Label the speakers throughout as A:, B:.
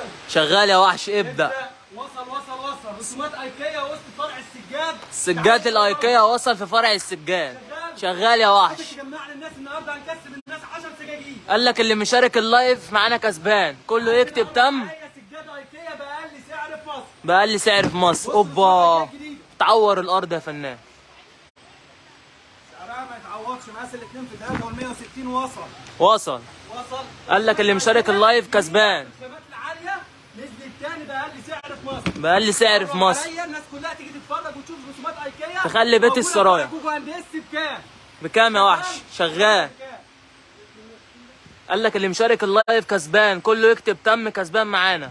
A: شغال يا وحش ابدأ
B: وصل وصل وصل رسومات ايكيا وسط فرع السجاد
A: سجاد الايكيا وصل في فرع السجاد شغال يا وحش
B: عايزك تجمع للناس النهارده هنكسب الناس 10 سجاجيد
A: قال لك اللي مشارك اللايف معانا كسبان كله يكتب تم
B: معايا سجاد ايكيا باقل سعر في مصر
A: بأقل سعر في مصر
B: بص
A: اوبا
B: الرسومات الجديدة.
A: تعور الارض يا فنان
B: سعرها ما يتعوضش مقاس الاثنين في 3 وال 160 وصل
A: وصل
B: وصل
A: قال لك اللي مشارك اللايف كسبان
B: الخامات العاليه نزل الثاني باقل سعر في مصر
A: بأقل سعر في مصر
B: عليا الناس كلها تيجي تتفرج وتشوف رسومات ايكيا
A: تخلي بيت
B: موجودة
A: السرايا.
B: في جوجل هندسي بكام؟
A: بكام يا وحش شغال
B: بكام؟
A: قال لك اللي مشارك اللايف كسبان كله يكتب تم كسبان معانا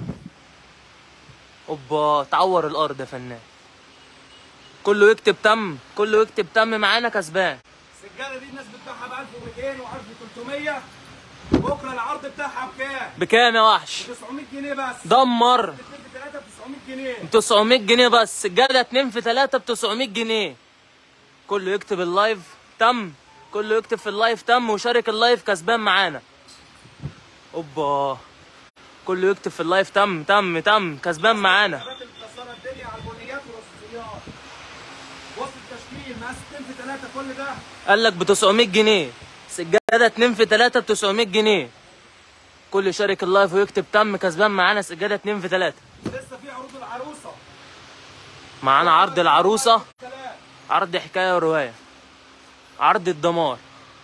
A: اوبا تعور الارض يا فنان كله يكتب تم كله يكتب تم معانا كسبان
B: السجاده دي الناس بتبيعها ب 1200 و 1300 بكره العرض بتاعها بكام؟
A: بكام يا وحش
B: 900 جنيه بس
A: دمر
B: 2 في 3 ب 900 جنيه
A: 900 جنيه بس سجادة 2 في 3 ب 900 جنيه كله يكتب اللايف تم كله يكتب في اللايف تم وشارك اللايف كسبان معانا اوبا كله يكتب في اللايف تم تم تم كسبان معانا
B: الحاجات اللي مكسره الدنيا على البنيات والرصاصيات وسط التشكيل مقاس 2 في 3 كل ده
A: قال لك ب 900 جنيه سجادة 2 في 3 ب 900 جنيه كل يشارك اللايف ويكتب تم كسبان معانا سجادة 2 في 3
B: لسه في عروض العروسه
A: معانا عرض العروسة
B: ثلاث
A: عرض حكاية ورواية عرض الدمار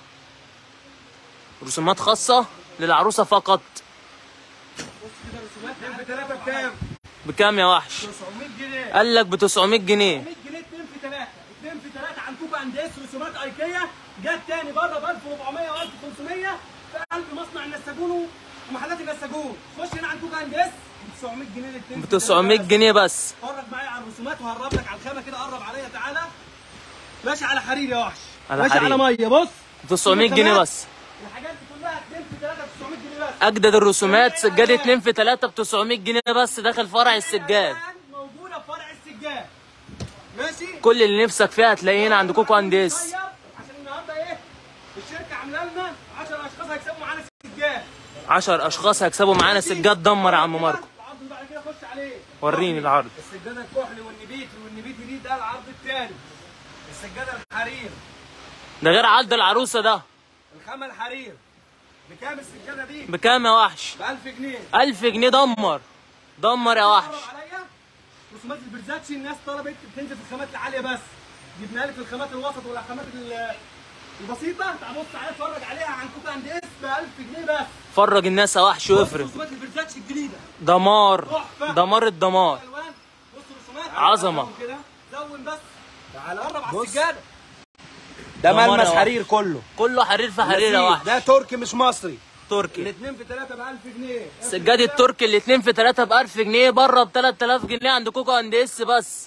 A: رسومات خاصة للعروسة فقط
B: بص كده رسومات 2 في 3 بكام؟
A: بكام يا وحش
B: 900 جنيه
A: قال لك ب 900 جنيه
B: 100 جنيه 2 في 3 2 في 3 عن كوكا انديس رسومات ايكيا جت تاني بره ب 1400 و 1500 في قلب مصنع النساجون ومحلات النساجون خش هنا عند كوكا انديس ب 900 جنيه الاثنين
A: ب 900 جنيه بس
B: اتفرج معايا على الرسومات وهقرب لك على الخامه كده قرب عليا تعالى ماشي على حرير يا وحش
A: على
B: ماشي
A: حرير.
B: على ميه بص
A: 900 جنيه بس
B: الحاجات دي كلها 2 في 3 ب 900 جنيه بس
A: اجدد الرسومات سجادة 2 في 3 ب 900 جنيه بس داخل فرع السجاد
B: موجوده في فرع السجاد ماشي
A: كل اللي نفسك فيها هتلاقيه هنا عند كوكو انديس
B: طيب، عشان النهارده ايه الشركه عامله لنا 10 اشخاص هيكسبوا معانا سجاد
A: 10 اشخاص هيكسبوا معانا سجاد دمر يا عم ماركو
B: العرض اللي بعد كده خش عليه
A: وريني العرض
B: السجاده الكحلي والنبيتي والنبيتي دي ده العرض الثاني السجاده الحرير
A: ده غير عرض العروسة ده
B: الخامه الحرير بكام السجاده دي؟
A: بكام يا وحش
B: ب 1000 جنيه
A: 1000 جنيه دمر دمر يا وحش
B: قرب عليا رسومات البرزاتشي الناس طلبت بتنزل في الخامات العاليه بس جبنا لك الخامات الوسط والخامات ال- البسيطه تعال بص عليها اتفرج عليها عن كوكا اند اس ب 1000 جنيه بس
A: فرج الناس يا وحش
B: بص
A: وافرج
B: رسومات البرزاتشي الجديده
A: دمار
B: تحفة.
A: دمار الدمار
B: الوان بص رسومات
A: عظمة.
B: زون كده زون بس تعال قرب على السجاده
C: ده
A: دمار يا
C: ملمس
A: وحش.
C: حرير كله
A: كله حرير في حرير يا وحش
C: ده تركي مش مصري
A: تركي
B: الاثنين في ثلاثه ب 1000 جنيه
A: سجاد التركي الاتنين في 3 ب 1000 جنيه بره ب 3000 جنيه عند كوكو اند اس بس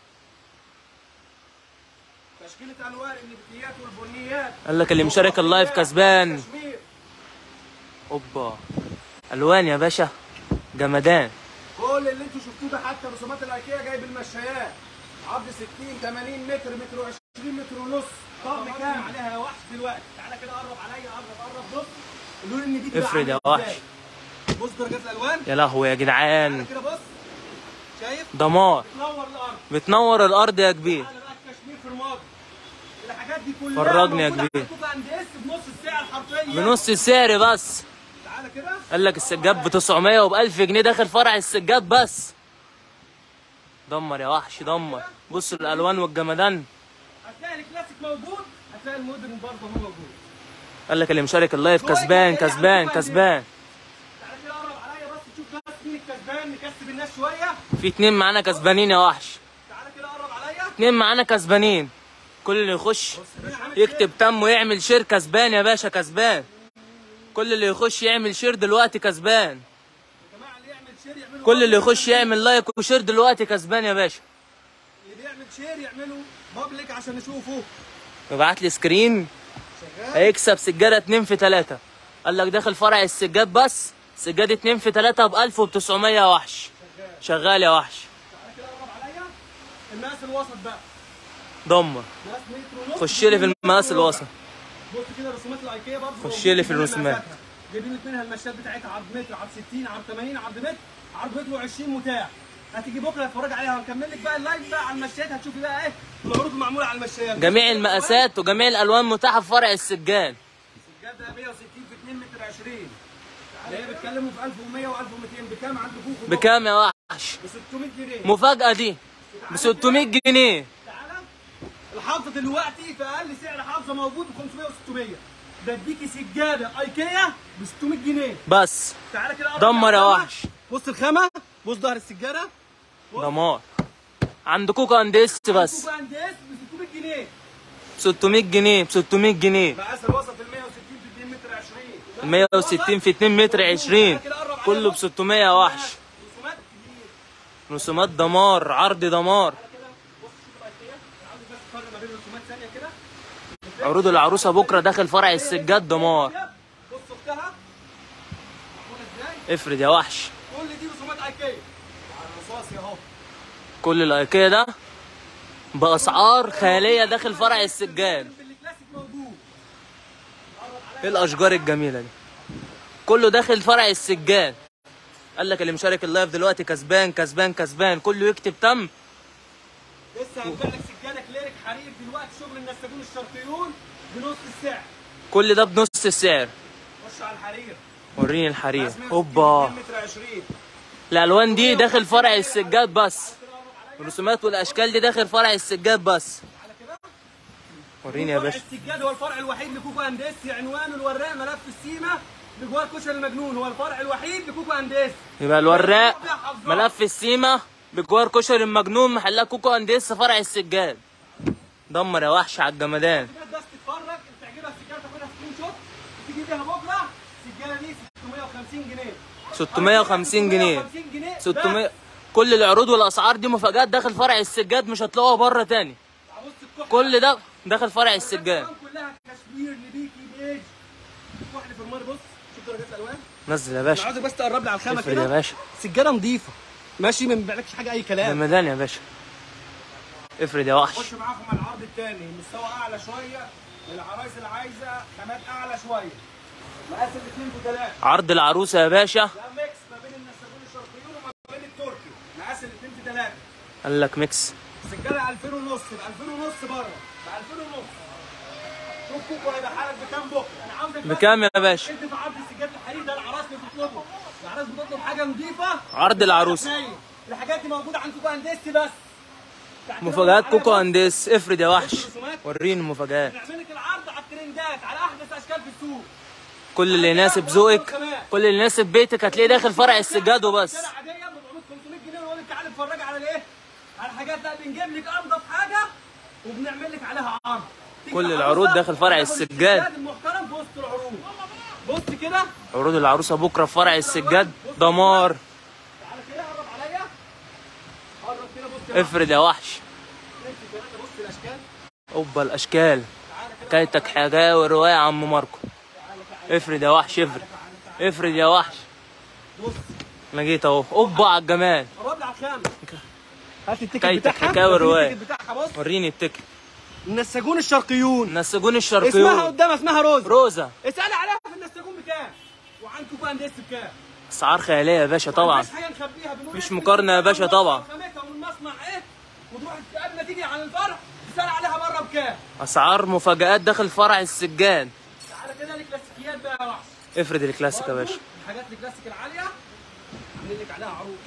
B: تشكيله الوان النباتيات والبنيات
A: قال لك اللي مشارك اللايف كسبان
B: تشمير.
A: اوبا الوان يا باشا جمدان
B: كل اللي انتوا شفتوه ده حتى رسومات الايكيا جايب المشايات عرض 60 80 متر متر و20 متر ونص طقم كام عليها يا وحش دلوقتي تعالى كده قرب عليا قرب قرب بص اللون ان دي تبقى
A: افرد يا
B: عامل
A: وحش.
B: ازاي. بص درجات الالوان
A: يا لهوي يا جدعان
B: تعالى كده بص شايف
A: دمار
B: تنور الارض
A: بتنور الارض يا كبير
B: تعالى بقى الكشمير في الماضي الحاجات دي كلها
A: فرجني يا
B: موجودة
A: كبير.
B: عندكم عند اس بنص السعر حرفيا
A: بنص السعر بس
B: تعالى كده
A: قال لك السجاد ب 900 وب 1000 جنيه داخل فرع السجاد بس دمر يا وحش دمر بص الالوان والجمدان
B: هتلاقي الكلاسيك موجود هتلاقي المودرن برضه هو موجود
A: قال لك اللي مشارك اللايف كسبان كسبان كسبان
B: تعالى كده قرب عليا بس تشوف بس مين الكسبان نكسب الناس شويه
A: في اتنين معانا كسبانين يا وحش
B: تعالى كده قرب عليا
A: اتنين معانا كسبانين كل اللي يخش يكتب تم ويعمل شير كسبان يا باشا كسبان كل اللي يخش يعمل شير دلوقتي كسبان
B: يا جماعه اللي يعمل شير يعملوا
A: كل اللي يخش يعمل لايك وشير دلوقتي كسبان يا باشا
B: اللي بيعمل شير يعملوا بابليك عشان نشوفه
A: ابعت لي سكرين هيكسب سجادة 2 في 3 قال لك داخل فرع السجاد بس سجادة 2 في 3 ب 1900 يا وحش شغال يا وحش
B: تعالى كده قرب عليا المقاس الوسط بقى
A: دمر
B: مقاس متر ونص
A: خش لي في المقاس الوسط
B: بص كده رسومات الايكيا برضه
A: خش لي في
B: موجودة
A: الرسومات.
B: مقاساتها. جايبين لك منها المشات بتاعتها عرض متر عرض 60 عرض 80 عرض متر عرض متر 20 متاح هتيجي بكره تتفرج عليها هنكمل لك بقى اللايف بقى على المشايات هتشوفي بقى ايه العروض معموله على المشايات
A: جميع المقاسات وجميع الالوان متاحه في فرع السجاد
B: الجد 160 في 2 متر 20 اللي هي بتكلموا في 1100 و1200 بكام عندكم
A: بكام يا وحش
B: ب 600 جنيه
A: مفاجاه دي ب 600 جنيه
B: تعالى الحافظه دلوقتي في اقل سعر حافظه موجود ب 500 و600 ده اديكي سجاده ايكيا ب 600 جنيه
A: بس
B: تعالى كده قرب
A: دمر يا
B: على الخامة.
A: وحش.
B: بص الخامه بص ظهر السجاده
A: دمار عند كوكا انديس بس
B: كوكو انديس ب 600 جنيه
A: 600 جنيه ب 600 جنيه
B: مقاس الوسط ال 160 في 2 متر 20
A: 160 في 2 متر 20 كله ب 600 يا وحش
B: رسومات كتير
A: رسومات دمار عرض دمار
B: كده بص شوف الايكيا عاوز بس تفرق ما بين الرسومات ثانيه كده
A: عروض العروسه بكره داخل فرع السجاد دمار
B: بص اختها معموله ازاي
A: افرد يا وحش
B: كل دي رسومات ايكيا على الرصاص اهو
A: كل الايكيا ده باسعار خياليه داخل فرع السجاد
B: بالكلاسيك موجود
A: ايه الاشجار الجميله دي كله داخل فرع السجاد قال لك اللي مشارك اللايف دلوقتي كسبان كسبان كسبان كله يكتب تم
B: لسه هنبيع لك سجاده كليريك حرير دلوقتي شغل النساجون الشرقيون بنص السعر
A: كل ده بنص السعر
B: خش على الحرير
A: وريني الحرير
B: مقاس 160
A: اوبا
B: في 2 متر 20
A: الالوان دي داخل فرع السجاد بس الرسومات والاشكال دي داخل فرع السجاد بس
B: على كده
A: وريني يا
B: فرع
A: باشا
B: السجاد هو الفرع الوحيد لكوكو انديس عنوانه الوراق ملف السيما بجوار كشري المجنون هو الفرع الوحيد لكوكو انديس
A: يبقى الوراق ملف السيما بجوار كشري المجنون محلها كوكو انديس فرع السجاد دمر يا وحش على الجمدان
B: السجاد بس تتفرج تعجبها السجاده تاخدها سكرين شوت تيجي بيها بكره السجاده دي 650 جنيه
A: 650 جنيه
B: 650 جنيه
A: 600 كل العروض والاسعار دي مفاجآت داخل فرع السجاد مش هتلاقوها بره تاني
B: بص الكحل
A: كل ده داخل فرع السجاد
B: الألوان كلها كشمير لبيكي بيج كحل في المار بص شوف درجات الالوان
A: نزل يا
B: انا
A: باشا
B: عاوزك بس تقرب لي على الخامه
A: افرد يا
B: كده
A: باشا
B: سجاده نظيفه ماشي ما بيبيعلكش حاجه اي كلام
A: جمدان يا باشا افرد يا وحش
B: خش معاكم على العرض الثاني مستوى اعلى شويه للعرايس اللي عايزه خامات اعلى شويه مقاس الاثنين في ثلاثه
A: عرض العروسه يا باشا
B: ده ميكس ما بين النساجون الشرقيون وما بين التركي مقاس الاثنين في ثلاثه
A: قال لك ميكس
B: سجاده 2000 ونص ب 2000 ونص بره ب 2000 ونص شوف كوكو هيبقى حالك بكام بكره انا عاوزك بس
A: بكام يا باشا
B: انت في عرض السجاد الحرير ده العراس بتطلبه العراس بتطلب حاجه نظيفه
A: عرض العروسه
B: نايم. الحاجات دي موجوده عند كوكو انديستي بس تحت
A: مفاجآت
B: على
A: كوكو
B: بص.
A: انديس افرد يا وحش
B: الرسومات.
A: وريني المفاجآت
B: بنعمل لك العرض على الترندات على احدث اشكال في السوق
A: كل اللي يناسب ذوقك كل اللي يناسب بيتك هتلاقيه داخل فرع السجاد وبس
B: سعر عاديه ب 400 500 جنيه ونقول لك تعالى اتفرج على الايه؟ على الحاجات لا بنجيب لك انضف حاجه وبنعمل لك عليها عرض تيجي
A: كل
B: العروسة،
A: العروض داخل فرع
B: تاخد
A: السجاد.
B: المحترم في وسط العروض بص كده
A: عروض العروسه بكره في فرع السجاد دمار
B: تعالى كده قرب عليا قرب كده بص كده
A: افرد يا وحش
B: بص الاشكال
A: اوبا الاشكال
B: تعالى كده
A: حكايتك حكايه وروايه يا عم ماركو افرد يا وحش افرد افرد يا وحش
B: بص
A: انا جيت اهو اوبا على الجمال
B: قرب لي على الخامه هات التيكت
A: حكايتك
B: بتاعها
A: حكاية ورواية.
B: التيكت بتاعها بص
A: وريني التكت
B: النساجون الشرقيون
A: نسجون
B: اسمها
A: الشرقيون
B: قدام اسمها روز
A: روزا
B: اسالي عليها في النساجون بكام وعندكم بقى انديس بكام
A: اسعار خياليه يا باشا طبعا
B: مفيش حاجه نخبيها بنقول
A: مفيش
B: إيه؟
A: مقارنة يا باشا طبعا.
B: خامتها ومن مصنع ايه وتروح قبل ما تيجي على الفرع تسال عليها بره بكام
A: اسعار مفاجآت داخل فرع السجاد
B: تعالى كده الكلاسيكيات بقى يا وحش
A: افرد الكلاسيك يا باشا
B: الحاجات الكلاسيك العاليه عاملين لك عليها عروض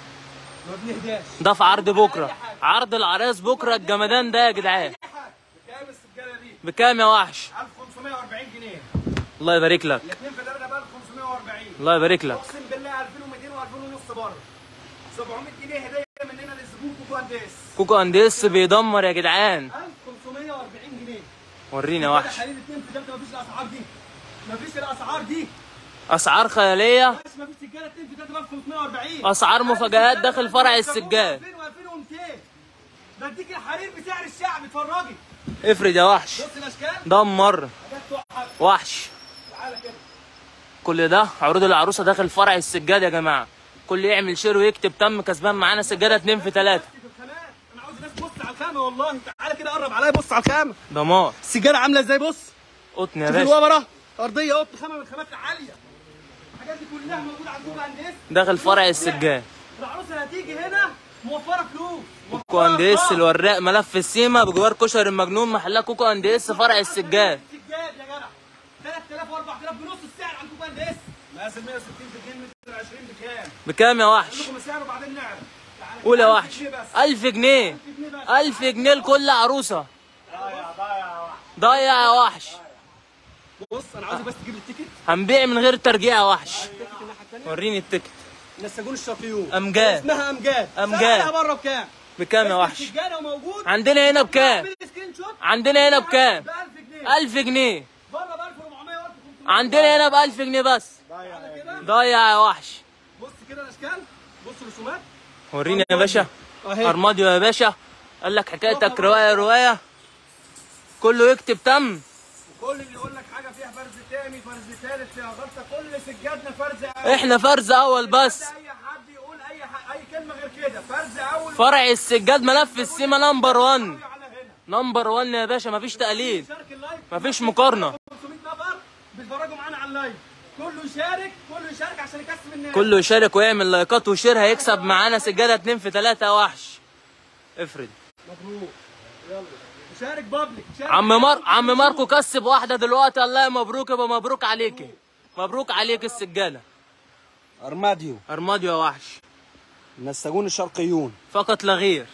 B: ما بنهداش
A: ده في عرض بكره عرض العراس بكره الجمدان ده يا جدعان
B: اي حاجه بكام السجاده دي
A: بكام يا وحش
B: 1540 جنيه
A: الله يبارك لك
B: الاثنين في درجه ب 1540
A: الله يبارك لك
B: اقسم بالله 2200 و2000 ونص بره 700 جنيه هديه مننا للزبون كوكو انديس
A: كوكو انديس بيدمر يا جدعان
B: 1540 جنيه
A: ورينا يا
B: كده
A: وحش
B: حليب اتنين في جلده مفيش الاسعار دي مفيش الاسعار دي
A: اسعار خياليه
B: بس مفيش سجاده اتنين في جلده ب 540
A: اسعار مفاجآت داخل فرع السجاد
B: 2000 و2200 بديك الحرير بسعر الشعب اتفرجي
A: افرد يا وحش
B: بص الاشكال
A: دمر
B: حاجات تحفه
A: وحش
B: تعالى كده
A: كل ده عروض العروسه داخل فرع السجاد يا جماعه كل يعمل شير ويكتب تم كسبان معانا سجاده 2 في 3
B: في الخامات انا عاوز الناس تبص على الخامه والله تعالى كده قرب عليا بص على الخامه
A: دمار
B: السجاده عامله ازاي بص
A: قطن يا
B: شوف
A: باشا
B: الوبره ارضيه قط خامه من الخامات العاليه الحاجات دي كلها موجوده عندكم هندس
A: داخل فرع السجاد
B: العروسه اللي هتيجي هنا موفره فلوس موفرة
A: كوكو اند اس
B: أرقام.
A: الوراق ملف السيما بجوار كشري المجنون محلها كوكو اند اس فرع السجاد
B: السجاد يا جدع 3000 و4000 بنص السعر عندكم هندس مقاس 160 في 2 متر 20 بكام؟
A: بكام يا وحش
B: لكم السعر وبعدين نعرف تعالى
A: قول يا
B: 1000
A: وحش
B: جنيه بس.
A: 1000 جنيه
B: 1000 جنيه بس
A: 1000 جنيه لكل عروسه
B: ضايع ضايع واحد.
A: ضيع يا وحش
B: بص انا عاوزك بس تجيب لي التيكت
A: هنبيع من غير ترجيع يا وحش
B: التيكت الناحيه الثانيه
A: وريني التيكت
B: نسجون الشرقيون
A: أمجاد.
B: اسمها امجاد
A: أمجاد.
B: سعرها بره بكام؟
A: بكام يا وحش
B: السجاده وموجود
A: عندنا هنا بكام
B: اعمل سكرين شوت
A: عندنا هنا بكام
B: ب 1000 جنيه
A: 1000 جنيه
B: بره ب 1400 و 1500
A: عندنا هنا ب 1000 جنيه بس
B: على كده
A: ضيع يا وحش
B: بص كده الاشكال بص الرسومات
A: وريني يا باشا
B: اهي
A: ارماديو يا باشا قال لك حكايتك روايه روايه كله يكتب تم
B: كل اللي يقول لك حاجه فيها فرز تاني فرز ثالث فيها غلطه كل سجادنا فرز اول
A: احنا فرز اول بس
B: اي حد يقول اي ح... اي كلمه غير كده فرز اول
A: فرع السجاد ملف السيما نمبر 1
B: على هنا
A: نمبر 1 يا باشا مفيش تقليد
B: شارك اللايف
A: مفيش مقارنه
B: 500 نفر بيتفرجوا معانا على اللايف كله يشارك كله يشارك عشان يكسب الناس
A: كله يشارك ويعمل لايكات وشير هيكسب معانا سجاده 2 في 3 يا وحش افرد
B: مبروك يلا شارك بابليك شارك
A: عم مار عم ماركو كسب واحده دلوقتي الله مبروك يبقى مبروك عليكي مبروك عليك السجاده
C: ارماديو
A: ارماديو يا وحش
C: نسجون الشرقيون
A: فقط لا غير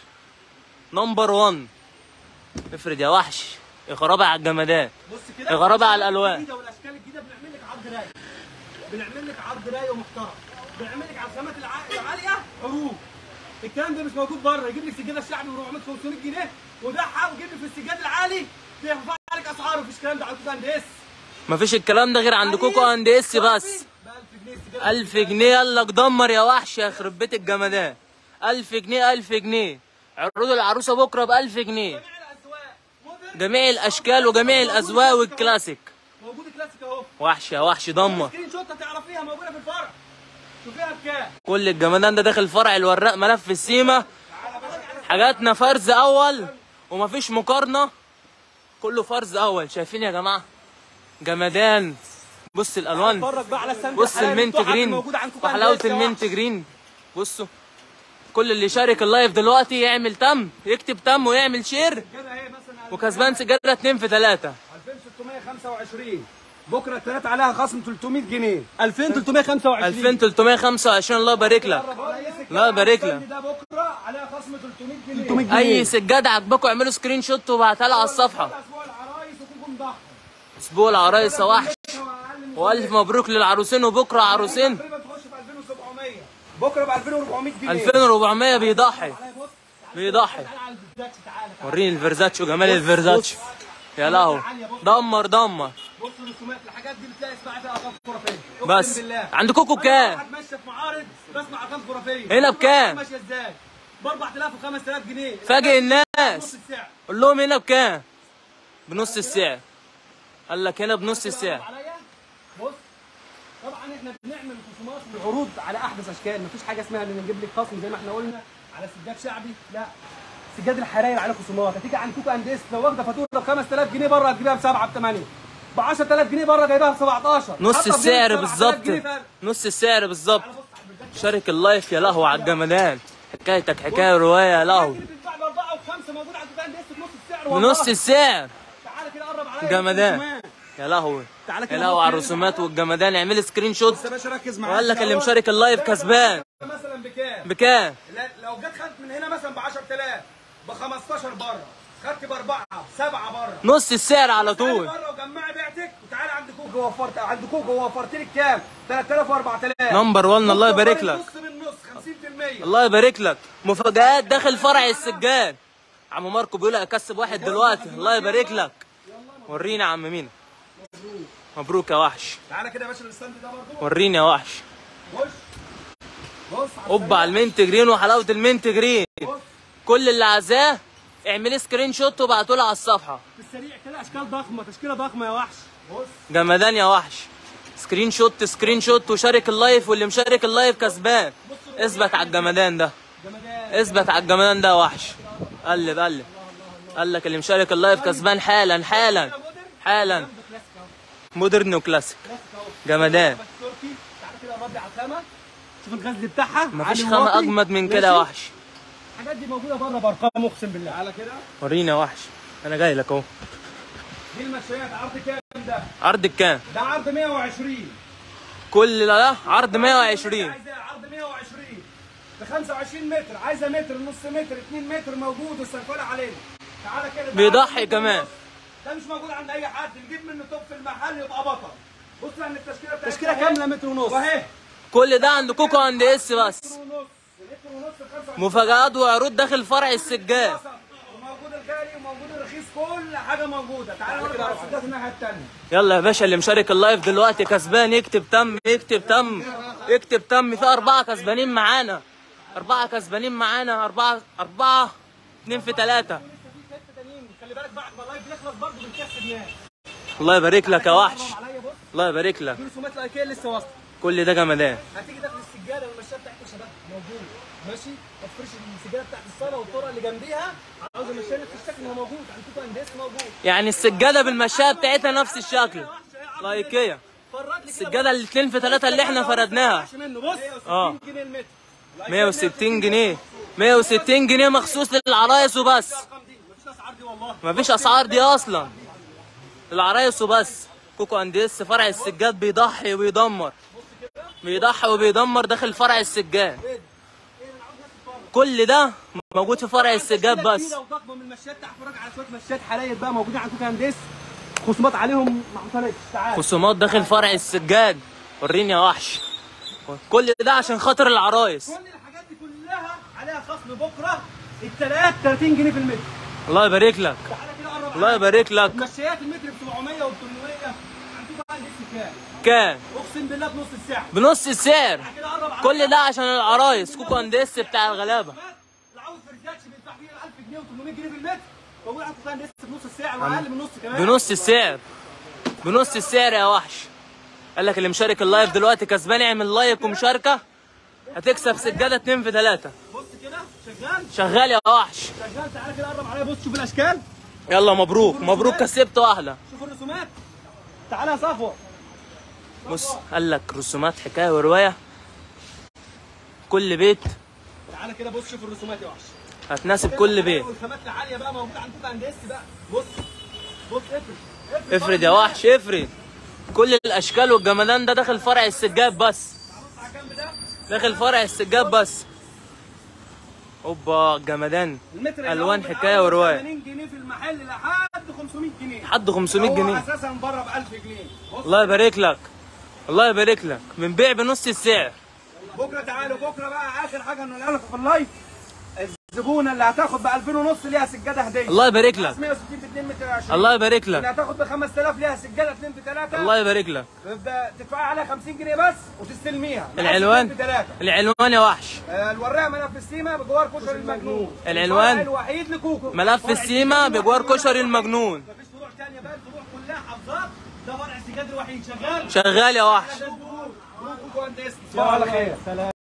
A: نمبر 1 افرد يا وحش اخرابي على الجمادات
B: بص كده
A: غرابة على الألوان.
B: الجديدة والاشكال الجديده بنعمل لك عرض رايق بنعمل لك عرض رايق ومحترم بنعمل لك على الخامات الع- العاليه عروض الكلام ده مش موجود بره يجيب لك سجاده الشعبي ب 400 500 جنيه وده حق ويجيب لي في السجاد العالي بيرفع لك اسعاره مفيش الكلام ده على كوكو اند اس
A: مفيش الكلام ده غير عند كوكو اند اس بس
B: ب 1000 جنيه السجاده
A: 1000 جنيه يلا دمر يا وحش يا يخرب بيت الجمدان 1000 جنيه 1000 جنيه عروض العروسه بكره ب 1000 جنيه
B: جميع الازواج مودرن
A: جميع الاشكال وجميع الاذواق والكلاسيك
B: موجود كلاسيك اهو
A: وحش يا وحش دمر
B: سكرين شوت هتعرفيها موجوده في الفرع شوفيها بكام
A: كل الجمدان ده داخل فرع الوراق ملف السيما حاجاتنا فرز اول ومفيش مقارنه كله فرز اول شايفين يا جماعه جمدان بص الالوان
B: اتفرج بقى على السند
A: بص
B: الحلال
A: المنت
B: التحف
A: جرين
B: الموجود عند كوكو
A: وحلاوه
B: أند إس يا
A: المنت جرين بصوا كل اللي يشارك اللايف دلوقتي يعمل تم يكتب تم ويعمل شير
B: كده اهي مثلا
A: وكسبان سجاده 2 في 3
B: 2625 بكره الثلاث عليها خصم 300 جنيه 2325
A: 2325 الله يبارك لك الله يبارك لك.
B: ده بكره عليها خصم 300 جنيه
A: اي سجاده عجبكم اعملوا سكرين شوت وابعتها لها على الصفحه
B: اسبوع العرايس وكوكو مضحك
A: اسبوع العرايس يا وحش والف مبروك للعروسين وبكره عروسين
B: تقريبا تخش في 2700 بكره ب 2400 جنيه
A: 2400 بيضحي
B: تعالى بص
A: بيضحي
B: تعالى على الفيديوهات تعالى تعالى
A: وريني الفيرزاتشو جمال الفيرزاتشو يا لهو دمر دمر
B: بص الرسومات الحاجات دي بتلاقي اسمها فيها ارقام خرافيه أقسم
A: بس
B: بالله.
A: عند كوكو
B: أنا
A: بكام
B: واحد ماشي في معارض بسمع ارقام خرافيه
A: هنا بكام؟
B: ماشيه ازاي؟ ب 4000 و 5000 جنيه
A: فاجئ
B: نص
A: الناس
B: السعر
A: قول لهم هنا بكام بنص السعر قال لك هنا بنص السعر
B: عليا بص طبعا احنا بنعمل خصومات وعروض على احدث اشكال مفيش حاجه اسمها ان نجيب لك خصم زي ما احنا قلنا على سجاد شعبي لا سجاد الحراير عليه خصومات هتيجي عند كوكو اند اس لو واخده فاتوره ب 5000 جنيه بره هتجيبها ب 7 ب 8 ب 10000 جنيه بره جايبها ب 17
A: نص
B: حتى في
A: السعر
B: 7000
A: بالظبط
B: جنيه فرق.
A: نص السعر بالظبط
B: تعالى بص على البلدات.
A: شارك اللايف يا لهو على الجمدان حكايتك حكايه روايه يا لهو
B: اللي بتتباع ب 4 و5 موجود عند كوكو اند اس بنص السعر
A: بنص
B: والله.
A: السعر
B: تعالى كده قرب عليا
A: جمدان يا لهوي
B: تعالى
A: يا
B: كده
A: لهوي
B: بص
A: على
B: هنا.
A: الرسومات والجمدان اعمل سكرين شوت
B: بص يا باشا ركز معايا
A: وقال لك اللي مشارك اللايف كسبان
B: مثلا بكام؟
A: بكام
B: لا لو جت خدت من هنا مثلا ب 10000 ب 15 بره خدت باربعه بسبعه بره
A: نص السعر على
B: تعالي
A: طول
B: بره وجمعي بعتك وتعالى عند كوكو وفرت عند كوكو وفرت لك كام؟ 3000 و4000
A: نمبر 1 الله يبارك لك
B: نص بالنص 50%
A: الله يبارك لك مفاجآت داخل فرع السجاد عم ماركو بيقول اكسب واحد دلوقتي الله يبارك لك ورينا يا عم مين مبروك يا وحش
B: تعالى كده يا باشا الستاند ده برضه
A: وريني يا وحش
B: خش بص على
A: اوبا على المنت جرين وحلاوه المنت جرين
B: بص
A: كل اللي عايزاه اعملي سكرين شوت وابعتوا لها على الصفحه
B: في السريع كده اشكال ضخمه تشكيله ضخمه يا وحش بص
A: جمدان يا وحش سكرين شوت سكرين شوت وشارك اللايف واللي مشارك اللايف كسبان اثبت على الجمدان ده
B: جمدان
A: اثبت على الجمدان ده يا وحش قلب قلب قال لك اللي مشارك اللايف كسبان حالا حالا حالا
B: كلاسيك اهو
A: مودرن وكلاسيك
B: كلاسيك اهو
A: جمدان
B: بس تركي تعالى كده خامه شوف الغزل بتاعها
A: مفيش
B: عالي
A: خامه
B: وواطي.
A: اجمد من كده يا
B: ماشي؟
A: وحش
B: الحاجات دي موجوده بره بارقام اقسم بالله على كده
A: ورينا يا وحش انا جاي لك اهو
B: دي المشويات عرض كام ده؟
A: عرض كام
B: ده عرض 120
A: كل ده عرض 120
B: عايزه عرض 120 ب 25 متر عايزه متر نص متر 2 متر موجود والسنفله علينا تعالى كده ده
A: بيضحي
B: عرض
A: كمان.
B: ده مش موجود عند اي حد نجيب منه توب في المحل يبقى بطل بص ان التشكيله بتاعتنا تشكيله كامله متر ونص واهي
A: كل ده عند كوكو عند اس بس
B: متر ونص متر ونص ب 25
A: مفاجآت وعروض داخل فرع السجاد
B: وموجود الغالي وموجود الرخيص كل حاجه موجوده تعالى نرجع على السدات الناحيه الثانيه
A: يلا يا باشا اللي مشارك اللايف دلوقتي كسبان يكتب تم يكتب تم يكتب تم في أربعة كسبانين معانا أربعة كسبانين معانا أربعة أربعة اتنين في تلاتة
B: في حته تانيين خلي بالك بعد ما اللايف يخلص برضه بنكسب ناس
A: الله يبارك لك يا وحش
B: حرام عليا بص
A: الله يبارك لك
B: دي رسومات الايكيا لسه واصله
A: كل ده جمدان
B: هتيجي داخل السجاده والمشاه بتاعتك شباب موجود ماشي هتفرش السجاده بتاعت الصاله والطرق اللي جنبيها عاوز المشاه نفس الشكل هو موجود عندكم هندسه موجود
A: يعني السجادة بالمشاية بتاعتها نفس الشكل لايكية السجادة اللي اتنين في تلاتة اللي احنا فردناها
B: منه بص
A: اه.
B: 160 جنيه المتر
A: 160 جنيه 160 جنيه مخصوص للعرايس وبس
B: الارقام دي مفيش اسعار دي والله
A: مفيش اسعار دي اصلا العرايس وبس كوكو انديس فرع السجاد بيضحي وبيدمر بيضحي وبيدمر داخل فرع السجاد كل ده موجود في فرع السجاد بس
B: كبيرة وضخمه من المشات تحت فرج على شويه مشات حلايب بقى موجودين عندكم هندسه خصومات عليهم ما حصلتش تعال
A: خصومات داخل فرع السجاد وريني يا وحش كل ده عشان خاطر العرايس
B: كل الحاجات دي كلها عليها خصم بكره التلات 30 جنيه في المتر
A: الله يبارك لك
B: تعالى كده قرب
A: الله
B: عليا.
A: يبارك لك
B: مشيات المتر ب 700 و 800 عندكم بقى هندسه كام؟
A: كام
B: اقسم بالله بنص السعر
A: بنص السعر
B: تعالى كده قرب عليا.
A: كل ده عشان العرايس كوكو انديس بتاع الغلابه
B: اللي عاوز فرزاتش بيدفع فيه 1000 جنيه و800 جنيه في المتر موجود عندكم كان لسه بنص السعر واقل من نص كمان
A: بنص السعر بنص السعر يا وحش قال لك اللي مشارك اللايف دلوقتي كسبان اعمل لايك ومشاركه هتكسب سجاده 2 في 3
B: بص كده شغال
A: شغال يا وحش
B: شغال تعالى كده قرب عليا بص شوف الاشكال
A: يلا مبروك مبروك كسبت واحده
B: شوف الرسومات تعالى يا صفوه
A: بص قال لك رسومات حكايه وروايه كل بيت
B: تعالى كده بص شوف الرسومات يا وحش
A: هتناسب كل بيت
B: والخامات العاليه بقى موجوده عندكم عند اس بقى بص بص افرد
A: افرد يا وحش افرد كل الاشكال والجمدان ده داخل فرع السجاد بس
B: بص على الجنب ده
A: داخل فرع السجاد بس اوبا جمدان
B: المتر
A: الوان
B: الأول
A: حكايه
B: عامل
A: وروايه
B: 80 جنيه في المحل لحد 500 جنيه
A: حد 500
B: هو
A: جنيه
B: اساسا بره ب 1000 جنيه بص
A: الله يبارك لك الله يبارك لك بنبيع بنص السعر
B: بكره تعالوا بكره بقى اخر حاجه هنقولها لكم في اللايف الزبونه اللي هتاخد ب 2000 ونص ليها سجاده هديه
A: الله يبارك لك
B: 160 في 2 متر 20
A: الله يبارك
B: اللي
A: لك
B: هتاخد ب 5000 ليها سجاده 2 في 3
A: الله يبارك لك
B: تدفعي عليها 50 جنيه بس وتستلميها
A: العنوان
B: في 3
A: العنوان يا وحش
B: الوراق ملف السيما بجوار كشري المجنون
A: العنوان؟
B: الفرع الوحيد لكوكو
A: ملف
B: فرع
A: السيما
B: السجاد
A: بجوار
B: الوحيد
A: كشري
B: لكوكو.
A: المجنون
B: مفيش فروع ثانيه بقى الفروع كلها حافظات ده فرع السجاد الوحيد شغال
A: شغال يا وحش
B: ده الجمهور. كوكو هندسة. تصبحوا على خير سلام